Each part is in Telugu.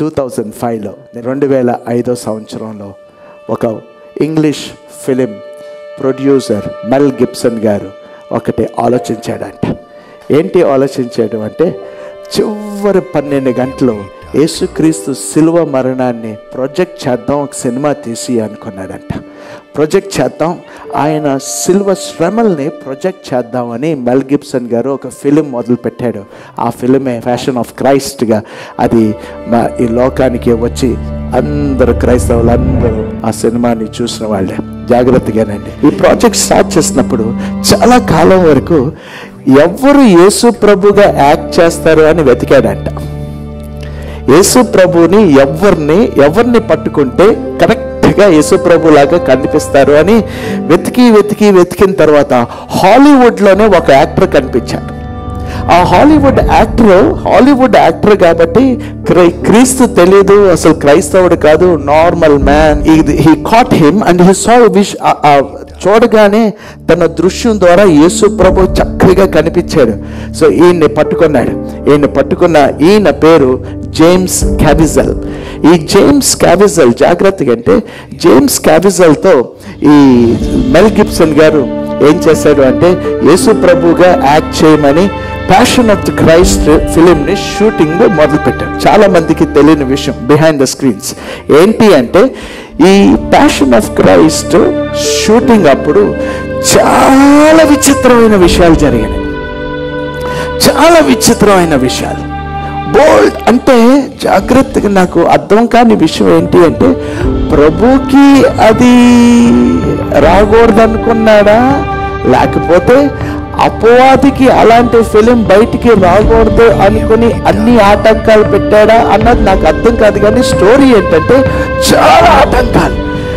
టూ థౌజండ్ ఫైవ్లో రెండు వేల ఐదో సంవత్సరంలో ఒక English film producer Mel Gibson గారు ఒకటి ఆలోచించాడంట ఏంటి ఆలోచించాడు అంటే చివరి పన్నెండు గంటలు యేసుక్రీస్తు శిలువ మరణాన్ని ప్రొజెక్ట్ చేద్దాం ఒక సినిమా తీసి అనుకున్నాడంట ప్రొజెక్ట్ చేద్దాం ఆయన సిల్వ శ్రమల్ని ప్రొజెక్ట్ చేద్దామని మెల్ గిబ్సన్ గారు ఒక ఫిలిం మొదలు పెట్టాడు ఆ ఫిలిమే ఫ్యాషన్ ఆఫ్ క్రైస్ట్గా అది మా ఈ లోకానికి వచ్చి అందరు క్రైస్తవులు అందరూ ఆ సినిమాని చూసిన వాళ్ళే జాగ్రత్తగానండి ఈ ప్రాజెక్ట్ స్టార్ట్ చేసినప్పుడు చాలా కాలం వరకు ఎవరు యేసు ప్రభుగా యాక్ట్ చేస్తారు అని వెతికాడంట యేసు ప్రభుని ఎవరిని ఎవరిని పట్టుకుంటే కరెక్ట్గా యేసు ప్రభు లాగా కనిపిస్తారు అని వెతికి వెతికి వెతికిన తర్వాత హాలీవుడ్లోనే ఒక యాక్టర్ కనిపించాడు ఆ హాలీవుడ్ యాక్టర్ హాలీవుడ్ యాక్టర్ కాబట్టి క్రై- క్రీస్తు తెలీదు అసలు క్రైస్తవుడు కాదు normal man he caught him and he saw wish చూడగానే తన దృశ్యం ద్వారా యేసు ప్రభు చక్కగా కనిపించాడు సో ఈయన్ని పట్టుకున్నాడు ఈయన పట్టుకున్న ఈయన పేరు జేమ్స్ క్యావిజల్ ఈ జేమ్స్ క్యావిజల్ జాగ్రత్తగా అంటే జేమ్స్ క్యావిజల్తో ఈ మెల్ గిబ్సన్ గారు ఏం చేశాడు అంటే యేసు ప్రభుగా యాక్ట్ చేయమని ప్యాషన్ ఆఫ్ ది క్రైస్ట్ ఫిలింని షూటింగ్ మొదలుపెట్టారు చాలా మందికి తెలియని విషయం బిహైండ్ ద స్క్రీన్స్ ఏంటి అంటే ఈ ప్యాషన్ ఆఫ్ క్రైస్ట్ షూటింగ్ అప్పుడు చాలా విచిత్రమైన విషయాలు జరిగినాయి చాలా విచిత్రమైన విషయాలు బోల్డ్ అంటే జాగ్రత్తగా నాకు అర్థం కాని విషయం ఏంటి అంటే ప్రభుకి అది రాకూడదనుకున్నాడా లేకపోతే అపవాదికి అలాంటి ఫిలిం బయటికి రాకూడదు అనుకుని అన్ని ఆటంకాలు పెట్టాడా అన్నది నాకు అర్థం కాదు కానీ స్టోరీ ఏంటంటే చాలా ఆటంకాలు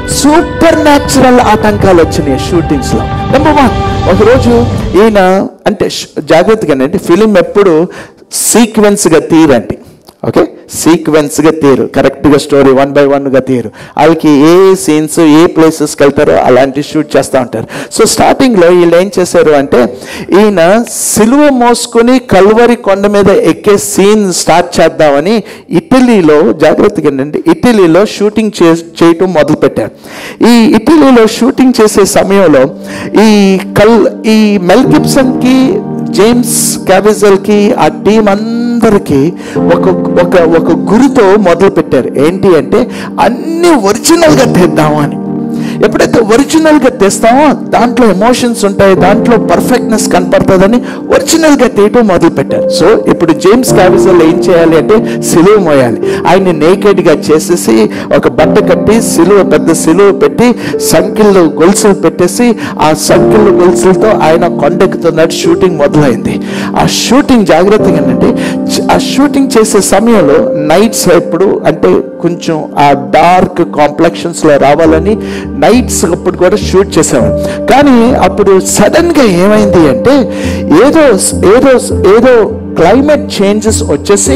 సూపర్ న్యాచురల్ ఆటంకాలు వచ్చినాయి షూటింగ్స్ లో నెంబర్ వన్ ఒకరోజు ఈయన అంటే ష్- జాగ్రత్తగా అంటే ఫిలిం ఎప్పుడు సీక్వెన్స్ గా తీరండి ఓకే సీక్వెన్స్ గా తీరు కరెక్ట్ గా స్టోరీ వన్ బై వన్ గా తీరు వాళ్ళకి ఏ సీన్స్ ఏ ప్లేసెస్కి వెళ్తారో అలాంటి షూట్ చేస్తూ ఉంటారు సో స్టార్టింగ్ లో వీళ్ళు ఏం చేశారు అంటే ఈయన సిలువ మోసుకొని కల్వరి కొండ మీద ఎక్కే సీన్ స్టార్ట్ చేద్దామని ఇటలీలో జాగ్రత్తగా అండి ఇటలీలో షూటింగ్ చే చేయటం మొదలు పెట్టారు ఈ ఇటలీలో షూటింగ్ చేసే సమయంలో ఈ కల్ ఈ మెల్ గిబ్సన్కి జేమ్స్ క్యావిజల్కి ఆ టీం అందరికీ ఒక ఒక ఒక గురితో మొదలు పెట్టారు ఏంటి అంటే అన్ని ఒరిజినల్గా తెద్దాము అని ఎప్పుడైతే ఒరిజినల్గా తెస్తామో దాంట్లో ఎమోషన్స్ ఉంటాయి దాంట్లో పర్ఫెక్ట్నెస్ కనపడుతుందని ఒరిజినల్గా తీయటం మొదలు పెట్టారు సో ఇప్పుడు జేమ్స్ క్యావిజల్ ఏం చేయాలి అంటే సిలువ మోయాలి ఆయన్ని నేకెడ్గా చేసేసి ఒక బట్ట కట్టి సిలువ పెద్ద సిలువ పెట్టి సంకిళ్ళు గొలుసులు పెట్టేసి ఆ సంకిళ్ళు గొలుసులతో ఆయన కొండెక్కుతున్నట్టు షూటింగ్ మొదలైంది ఆ షూటింగ్ జాగ్రత్తగా ఏంటంటే చ- ఆ షూటింగ్ చేసే సమయంలో నైట్స్ ఎప్పుడు అంటే కొంచెం ఆ డార్క్ కాంప్లెక్షన్స్ లో రావాలని నైట్స్ అప్పుడు కూడా షూట్ చేసేవాడు కానీ అప్పుడు సడన్ గా ఏమైంది అంటే ఏదో ఏదో ఏదో క్లైమేట్ చేంజెస్ వచ్చేసి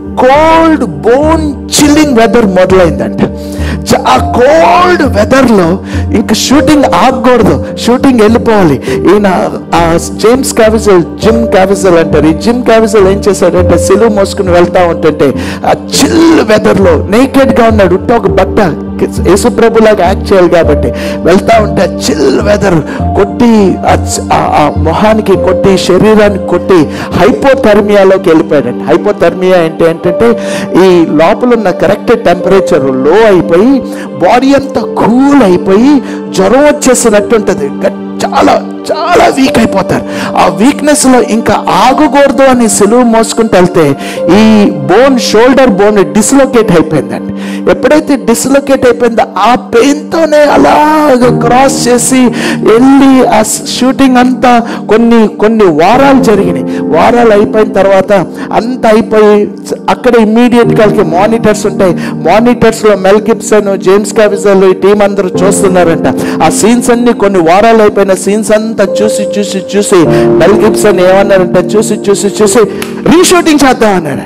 కోల్డ్ బోన్ చిల్లింగ్ వెదర్ మొదలైందంట చ- ఆ కోల్డ్ వెదర్లో ఇంక షూటింగ్ ఆగకూడదు షూటింగ్ వెళ్ళిపోవాలి ఈయన ఆ జేమ్స్ క్యావిజల్ జిమ్ క్యావిజల్ అంటారు ఈ జిమ్ క్యావిజల్ ఏం చేశాడంటే సిలువ మోసుకుని వెళ్తా ఉంటుంటే ఆ చిల్ వెదర్లో నేకెడ్గా ఉన్నాడు ఉట్ట ఒక బట్ట యేసుప్రభులాగా యాక్ట్ చేయాలి కాబట్టి వెళ్తా ఉంటే చిల్ వెదర్ కొట్టి ఆ చ- ఆ- ఆ మొహానికి కొట్టి శరీరానికి కొట్టి హైపోథర్మియాలోకి వెళ్ళిపోయాడండి హైపోథర్మియా అంటే ఏంటంటే ఈ లోపల ఉన్న కరెక్ట్ టెంపరేచర్ లో అయిపోయి బాడీ అంతా కూల్ అయిపోయి జ్వరం వచ్చేసినట్టు ఉంటుంది గట్- చాలా చాలా వీక్ అయిపోతారు ఆ వీక్నెస్ లో ఇంకా ఆగకూడదు అని సెలువు మోసుకుంటూ వెళ్తే ఈ బోన్ షోల్డర్ బోన్ డిస్లొకేట్ అయిపోయిందండి ఎప్పుడైతే డిస్లొకేట్ అయిపోయిందో ఆ పెయిన్ తోనే అలాగ క్రాస్ చేసి వెళ్ళి ఆ షూటింగ్ అంతా కొన్ని కొన్ని వారాలు జరిగినాయి వారాలు అయిపోయిన తర్వాత అంతా అయిపోయి అక్కడ ఇమ్మీడియట్ వాళ్ళకి మానిటర్స్ ఉంటాయి మానిటర్స్ లో మెల్ గిబ్సన్ జేమ్స్ క్యావిజల్ ఈ టీం అందరూ చూస్తున్నారంట ఆ సీన్స్ అన్ని కొన్ని వారాలు అయిపోయిన సీన్స్ అంతా చూసి చూసి చూసి మెల్ గిబ్సన్ ఏమన్నారంటే చూసి చూసి చూసి రీషూటింగ్ చేద్దాం అన్నాడు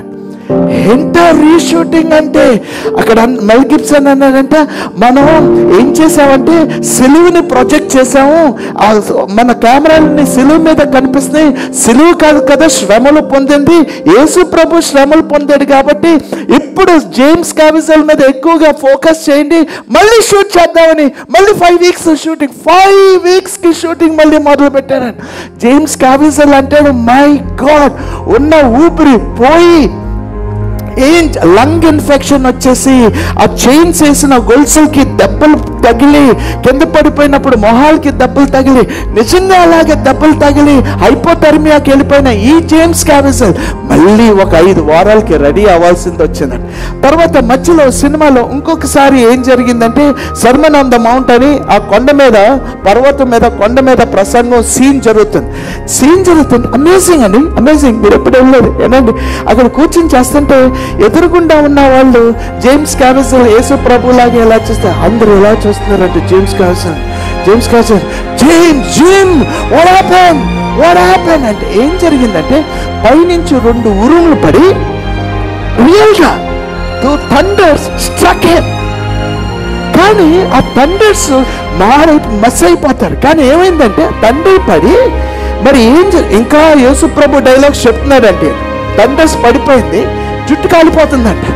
ఎంత రీషూటింగ్ అంటే అక్కడ మెల్ గిబ్సన్ అన్నాడంట మనం ఏం చేసామంటే సిలువుని ప్రొజెక్ట్ చేసాము ఆ మన కెమెరాలని సిలువు మీద కనిపిస్తున్నాయి సిలువు కాదు కదా శ్రమలు పొందింది యేసు ప్రభు శ్రమలు పొందాడు కాబట్టి ఇప్పుడు జేమ్స్ క్యావిజల్ మీద ఎక్కువగా ఫోకస్ చేయండి మళ్ళీ షూట్ చేద్దామని మళ్ళీ five weeks shooting five weeks కి షూటింగ్ మళ్ళీ మొదలు పెట్టారని జేమ్స్ క్యావిజల్ అంటాడు మై గాడ్ ఉన్న ఊపిరి పోయి ఏం లంగ్ ఇన్ఫెక్షన్ వచ్చేసి ఆ చైన్స్ వేసిన గొలుసులకి దెబ్బలు తగిలి కింద పడిపోయినప్పుడు మొహాలకి దెబ్బలు తగిలి నిజంగా అలాగే దెబ్బలు తగిలి హైపోథర్మియాకి వెళ్ళిపోయిన ఈ జేమ్స్ క్యావిసల్ మళ్ళీ ఒక ఐదు వారాలకి రెడీ అవ్వాల్సింది వచ్చిందండి తర్వాత మధ్యలో సినిమాలో ఇంకొకసారి ఏం జరిగిందంటే సర్మన్ ఆన్ ద మౌంట్ అని ఆ కొండ మీద పర్వతం మీద కొండ మీద ప్రసంగం సీన్ జరుగుతుంది సీన్ జరుగుతుంది అమేజింగ్ అండి అమేజింగ్ మీరు ఎప్పుడు వెళ్ళలేదు ఏనండి అక్కడ కూర్చొని చేస్తుంటే ఎదురుగుండా ఉన్న వాళ్ళు జేమ్స్ క్యావిసల్ యేసు ప్రభులాగా ఎలా చూస్తారు అందరూ ఎలా చూస్తున్నారంటే James Caviezel James Caviezel James Jim what happen what happen అంటే ఏం జరిగిందంటే పైనుంచి రెండు ఉరుములు పడి రియల్గా టూ థండర్స్ స్ట్రక్ హిమ్ కానీ ఆ థండర్స్ మారి మస్ అయిపోతారు కానీ ఏమైందంటే తండ్రి పడి మరి ఏం జరి- ఇంకా యేసు ప్రభు డైలాగ్ చెప్తున్నాడంటే థండర్స్ పడిపోయింది జుట్టు కాలిపోతుందంట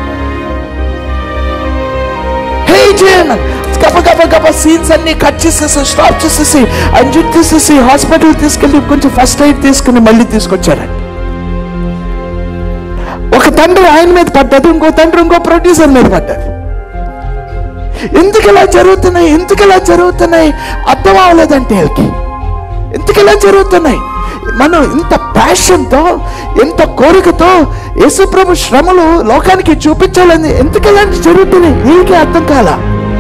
హే జేన్ గబ గబ గబ సీన్స్ అన్ని కట్ చేసేసి స్టాప్ చేసేసి ఆయన జుట్టు తీసేసి హాస్పిటల్ తీసుకెళ్ళి కొంచెం ఫస్ట్ ఎయిడ్ తీసుకుని మళ్ళీ తీసుకొచ్చారంట ఒక తండ్రి ఆయన మీద పడ్డది ఇంకో తండ్రి ఇంకో ప్రొడ్యూసర్ మీద పడ్డది ఎందుకు ఇలా జరుగుతున్నాయి ఎందుకు ఇలా జరుగుతున్నాయి అర్థం అవ్వలేదంటే వీళ్ళకి ఎందుకు ఇలా జరుగుతున్నాయి మనం ఇంత ప్యాషన్తో ఎంత కోరికతో యేసుప్రభు శ్రమలు లోకానికి చూపించాలని ఎందుకు ఇలాంటి జరుగుతున్నాయి వీళ్ళకి అర్థం కాల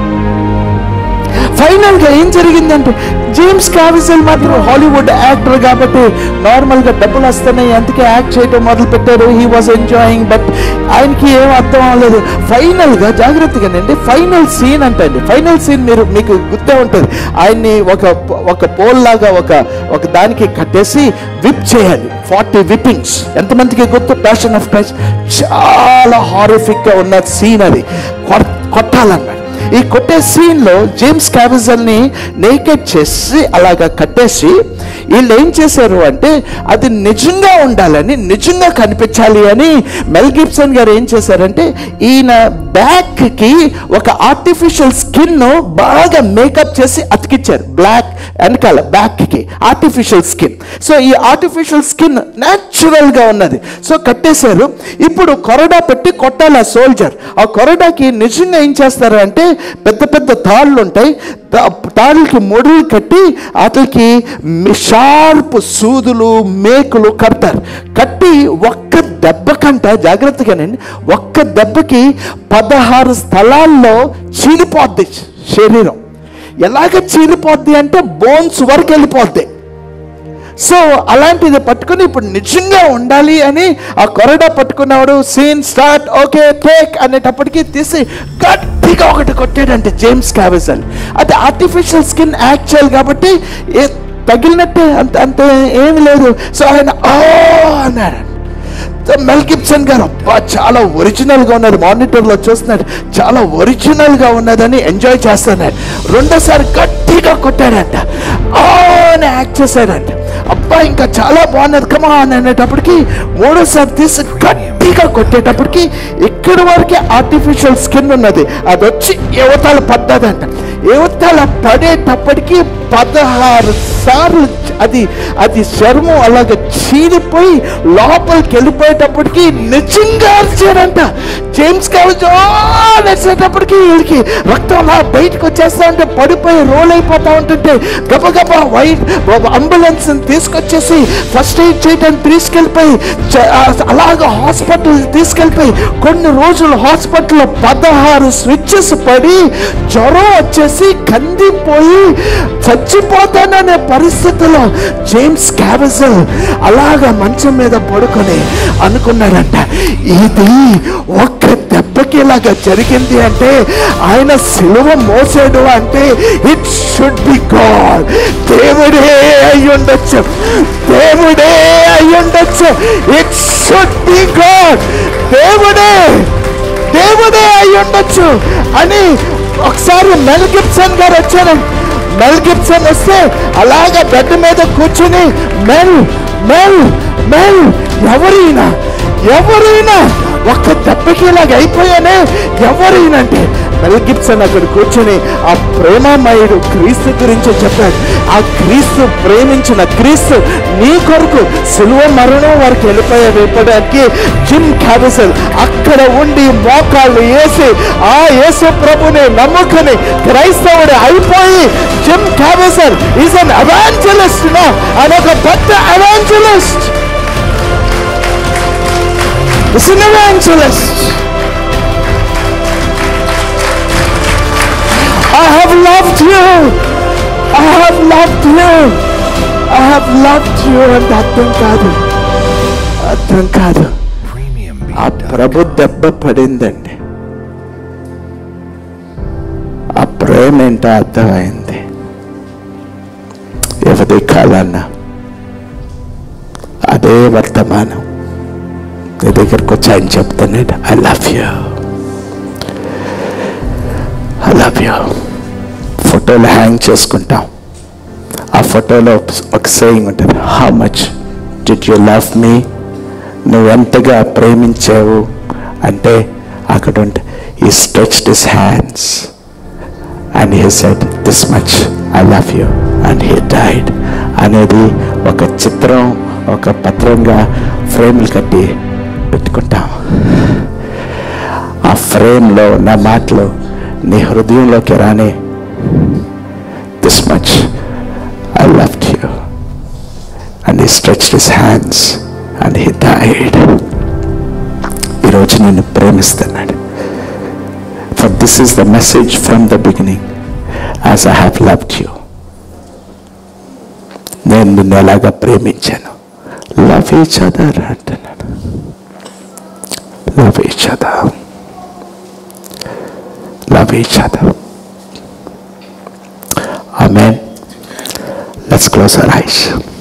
ఫైనల్ గా ఏం జరిగిందంటే జేమ్స్ కావిసల్ మాత్రం హాలీవుడ్ యాక్టర్ కాబట్టి నార్మల్ గా డబ్బులు వస్తున్నాయి అందుకే యాక్ట్ చేయడం మొదలు పెట్టారు హీ వాజ్ ఎంజాయింగ్ బట్ ఆయనకి ఏం అర్థం అవ్వలేదు ఫైనల్ గా జాగ్రత్తగానండి ఫైనల్ సీన్ అంటండి ఫైనల్ సీన్ మీరు మీకు గుర్తే ఉంటుంది ఆయన్ని ఒక ఒక పోల్ లాగా ఒక ఒక దానికి కట్టేసి విప్ చేయాలి ఫార్టీ విప్పింగ్స్ ఎంతమందికి గుర్తు ప్యాషన్ ఆఫ్ క్రైస్ట్ చాలా హారిఫిక్ గా ఉన్న సీన్ అది కొట్- కొట్టాలన్నమాట ఈ కొట్టే సీన్ లో జేమ్స్ క్యావిజల్ ని నేకెట్ చేసి అలాగా కట్టేసి వీళ్ళు ఏం చేశారు అంటే అది నిజంగా ఉండాలని నిజంగా కనిపించాలి అని మెల్ గిబ్సన్ గారు ఏం చేశారంటే ఈయన బ్యాక్ కి ఒక ఆర్టిఫిషియల్ స్కిన్ బాగా మేకప్ చేసి అతికిచ్చారు బ్లాక్ వెనకాల బ్యాక్ కి ఆర్టిఫిషియల్ స్కిన్ సో ఈ ఆర్టిఫిషియల్ స్కిన్ న్యాచురల్ గా ఉన్నది సో కట్టేశారు ఇప్పుడు కొరడా పెట్టి కొట్టాలి ఆ సోల్జర్ ఆ కొరడాకి నిజంగా ఏం చేస్తారు అంటే పెద్ద పెద్ద తాళ్ళు ఉంటాయి తా- తాళ్ళకి ముడులు కట్టి వాటికి షార్ప్ సూదులు మేకులు కడతారు కట్టి ఒక్క దెబ్బకంట జాగ్రత్తగానండి ఒక్క దెబ్బకి పదహారు స్థలాల్లో చీలిపోద్ది శరీరం ఎలాగ చీలిపోద్ది అంటే బోన్స్ వరకు వెళ్ళిపోద్ది సో అలాంటిది పట్టుకుని ఇప్పుడు నిజంగా ఉండాలి అని ఆ కొరడా పట్టుకున్నాడు సీన్ స్టార్ట్ ఓకే టేక్ అనేటప్పటికి తీసి గట్టిగా ఒకటి కొట్టాడంటే జేమ్స్ క్యావిజల్ అది ఆర్టిఫిషియల్ స్కిన్ యాక్చువల్ కాబట్టి ఏ తగిలినట్టే అంత అంత ఏమి లేదు సో ఆయన ఓ అన్నాడు మెల్ గిబ్సన్ గారు అబ్బా చాలా ఒరిజినల్ గా ఉన్నది మానిటర్ లో చూస్తున్నాడు చాలా ఒరిజినల్ గా ఉన్నదని ఎంజాయ్ చేస్తున్నాడు రెండోసారి గట్టిగా కొట్టాడంట ఆ అని యాక్ట్ చేశాడంట అబ్బా ఇంకా చాలా బాగున్నది కమా అని అనేటప్పటికి మూడోసారి తీసి గట్టిగా కొట్టేటప్పటికి ఇక్కడి వరకే ఆర్టిఫిషియల్ స్కిన్ ఉన్నది అది వచ్చి యువతలు పడ్డదంట యువతల పడేటప్పటికి పదహారు సార్లు అది అది చర్మం అలాగ చీలిపోయి లోపలికి వెళ్ళిపోయేటప్పటికి నిజంగా అరిచాడంట జేమ్స్ కావచ్చు నడిచేటప్పటికి వీళ్ళకి రక్తం అలా బయటకు వచ్చేస్తా ఉంటే పడిపోయి రోల్ అయిపోతా ఉంటుంటే గబగబా వైట్ అంబులెన్స్ తీసుకొచ్చేసి ఫస్ట్ ఎయిడ్ చేయడానికి తీసుకెళ్ళిపోయి చ- ఆ, అలాగ హాస్పిటల్ తీసుకెళ్ళిపోయి కొన్ని రోజులు హాస్పిటల్లో పదహారు స్విచ్చెస్ పడి జ్వరం వచ్చేసి కందిపోయి చచ్చిపోతాననే పరిస్థితిలో జేమ్స్ క్యాబజల్ అలాగ మంచం మీద పడుకొని అనుకున్నాడంట ఇది ఒక్క దెబ్బకి దెబ్బకిలాగా జరిగింది అంటే ఆయన సిలువ మోసాడు అంటే ఇట్ షుడ్ బి గాడ్ దేవుడే అయి ఉండొచ్చు దేవుడే అయి ఉండొచ్చు ఇట్ షుడ్ బి గాడ్ దేవుడే దేవుడే అయి ఉండొచ్చు అని ఒకసారి మెల్ గిబ్సన్ గారు వచ్చారు మెల్ గిబ్సన్ వస్తే అలాగ బెడ్ మీద కూర్చుని మెల్ మెల్ మెల్ ఎవరైనా ఎవరైనా ఒక్క దెబ్బకి ఇలాగ అయిపోయానే ఎవరైనంటే మెల్ గిబ్సన్ అక్కడ కూర్చొని ఆ ప్రేమమయుడు క్రీస్తు గురించి చెప్పాడు ఆ క్రీస్తు ప్రేమించిన క్రీస్తు నీ కొరకు సిలువ మరణం వారికి వెళ్ళిపోయే వేపడానికి జిమ్ క్యాబిసల్ అక్కడ ఉండి మోకాళ్ళు వేసి ఆ యేసు ప్రభుని నమ్ముకుని క్రైస్తవుడు అయిపోయి జిమ్ క్యాబిసల్ ఈజ్ అన్ అవాంజలిస్ట్ ఆయన ఒక పెద్ద అవాంజలిస్ట్ Is an evangelist. I have loved you. I have loved you. I have loved you and అర్థం కాదు అర్థం కాదు Premium ఆ ప్రభు దెబ్బ పడిందండి ఆ ప్రేమ ఏంటో అర్థమైంది ఎవరి కాలన్నా అదే వర్తమానం నీ దగ్గరకు వచ్చి ఆయన చెప్తున్నాడు I love you I love you ఫోటోలు హ్యాంగ్ చేసుకుంటాం ఆ ఫోటోలో ఒక సేయింగ్ ఉంటుంది how much did you love me నువ్వెంతగా ప్రేమించావు అంటే అక్కడ ఉంటే ఈ stretched his hands and he said this much I love you and he died అనేది ఒక చిత్రం ఒక పత్రంగా ఫ్రేమ్లు కట్టి పెట్టుకుంటాం ఆ ఫ్రేమ్లో ఉన్న మాటలు నీ హృదయంలోకి రాని this much I loved you and he stretched his hands and he died ఈరోజు నేను ప్రేమిస్తున్నాడు for this is the message from the beginning as I have loved you నేను నిన్ను ఎలాగా ప్రేమించాను లవ్ ఈచ్ అదర్ అంటున్నాడు love each other love each other Amen. Let's close our eyes.